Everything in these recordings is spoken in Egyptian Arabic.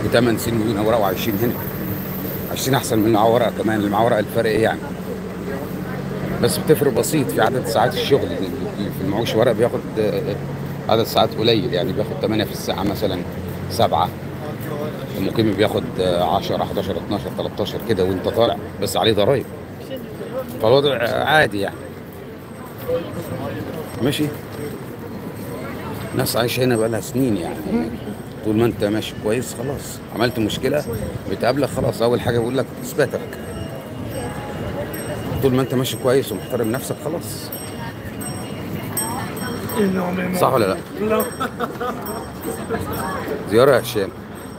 بثمان سنين وهنا ورقه وعايشين هنا عايشين احسن من معاه ورقه كمان اللي معاه ورقه الفرق ايه يعني بس بتفرق بسيط في عدد ساعات الشغل اللي في المعوش ورق بياخد آه، عدد ساعات قليل يعني بياخد 8 في الساعه مثلا سبعة المقيم بياخد آه، 10 11 12 13 كده وانت طالع بس عليه ضرايب فالوضع عادي يعني ماشي ناس عايشه هنا بقالها سنين يعني طول ما انت ماشي كويس خلاص عملت مشكله بتقابلك خلاص اول حاجه بيقول لك اثباتك طول ما انت ماشي كويس ومحترم نفسك خلاص صح ولا لا؟ زياره يا هشام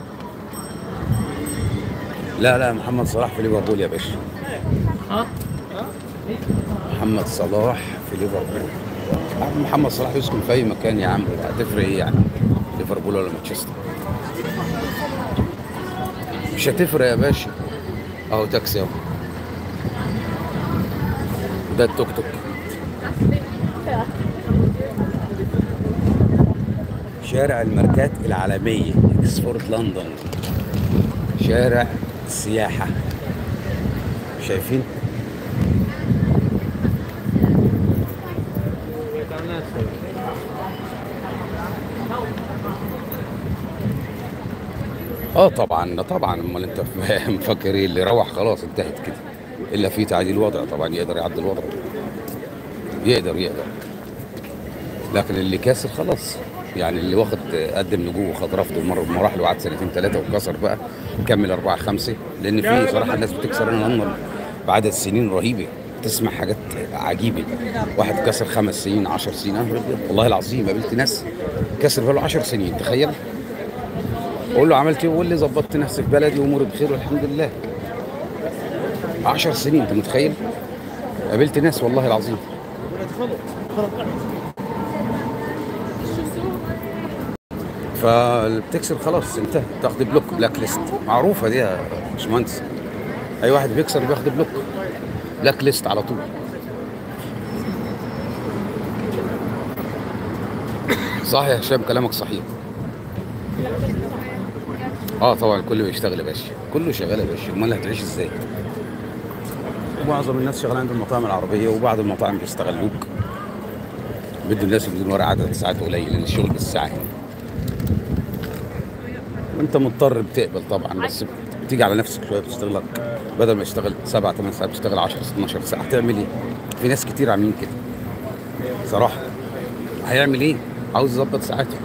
لا لا محمد صلاح في ليفربول يا باشا محمد صلاح في ليفربول عم محمد صلاح يسكن في اي مكان يا عم هتفرق ايه يعني ليفربول ولا مانشستر مش هتفرق يا باشا اهو تاكسي اهو ده التوك توك شارع الماركات العالمية اكسفورد لندن شارع السياحة شايفين اه طبعا طبعا امال انت مفكر ايه اللي روح خلاص انتهت كده الا في تعديل وضع طبعا يقدر يعدل وضعه يقدر يقدر لكن اللي كاسر خلاص يعني اللي واخد قدم لجوء وخد رفض مر بمراحل وقعد سنتين ثلاثه وكسر بقى كمل اربعه خمسه لان في صراحه الناس بتكسر هنا لندن بعدد سنين رهيبه تسمع حاجات عجيبه واحد كسر خمس سنين 10 سنين أنا بجد والله العظيم قابلت ناس كسر بقاله 10 سنين تخيل اقول له عملت ايه؟ يقول لي ظبطت نفسي في بلدي واموري بخير والحمد لله 10 سنين انت متخيل؟ قابلت ناس والله العظيم فاللي بتكسر خلاص انتهى تاخد بلوك بلاك ليست معروفه دي يا باشمهندس اي واحد بيكسر بياخد بلوك بلاك ليست على طول صح يا هشام كلامك صحيح اه طبعا الكل بيشتغل يا باشا كله شغال يا باشا امال هتعيش ازاي معظم الناس شغاله عند المطاعم العربيه وبعض المطاعم بيستغلوك بدوا الناس بدون ورق عدد ساعات قليل لان الشغل بالساعه هنا وانت مضطر بتقبل طبعا بس بتيجي على نفسك شويه بتشتغل لك بدل ما تشتغل سبع ثمان ساعات بتشتغل 10 12 ساعه هتعمل ايه؟ في ناس كتير عاملين كده صراحه هيعمل ايه؟ عاوز يظبط ساعاته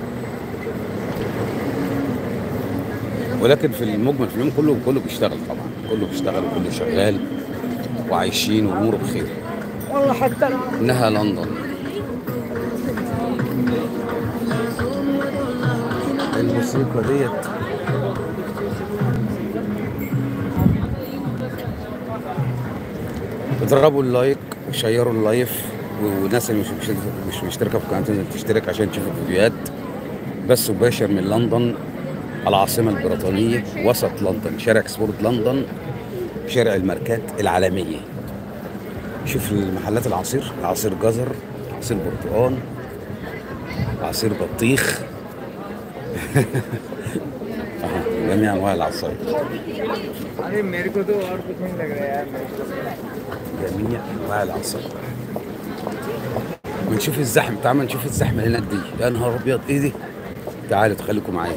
ولكن في المجمل في اليوم كله كله بيشتغل طبعا كله بيشتغل وكله شغال وعايشين والامور بخير والله حتى انها لندن الموسيقى ديت اضربوا اللايك وشيروا اللايف والناس اللي مش مش, مش مشتركه في القناه تنزل تشترك عشان تشوف الفيديوهات بس مباشر من لندن العاصمه البريطانيه وسط لندن شارع اكسفورد لندن شارع الماركات العالميه شوف المحلات العصير عصير جزر عصير برتقال عصير بطيخ أهو، جميع انواع العصاير अरे मेरे को तो और कुछ नहीं लग रहा है यार मेरे को جميع انواع العصاير ونشوف الزحمه تعال ما نشوف الزحمه هناك دي يا نهار ابيض ايه دي تعالوا تخليكم معايا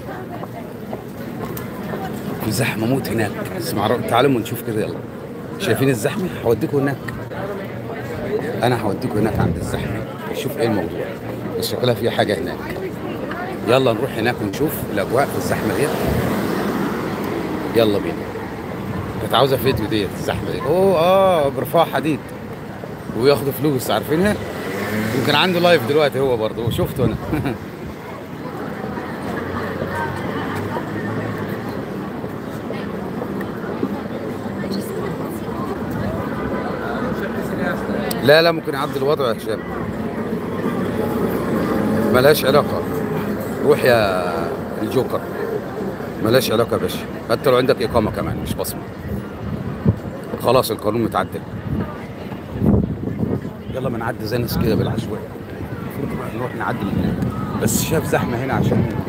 في زحمه موت هناك اسمع رأ- تعالوا ما نشوف كده يلا شايفين الزحمه هوديكم هناك انا هوديكم هناك عند الزحمه نشوف ايه الموضوع بس شكلها في حاجه هناك يلا نروح هناك ونشوف الاجواء في الزحمه ديت يلا بينا كانت عاوزه فيديو ديت الزحمه دي اوه اه برفاع حديد وياخدوا فلوس عارفينها يمكن عنده لايف دلوقتي هو برضه شفته انا لا لا ممكن يعدي الوضع يا هشام ملهاش علاقة روح يا الجوكر ملهاش علاقة يا باشا حتى لو عندك إقامة كمان مش بصمة خلاص القانون متعدل يلا ما نعدي زي الناس كده بالعشوائي المفروض نروح نعدي من هناك بس شاف زحمة هنا عشان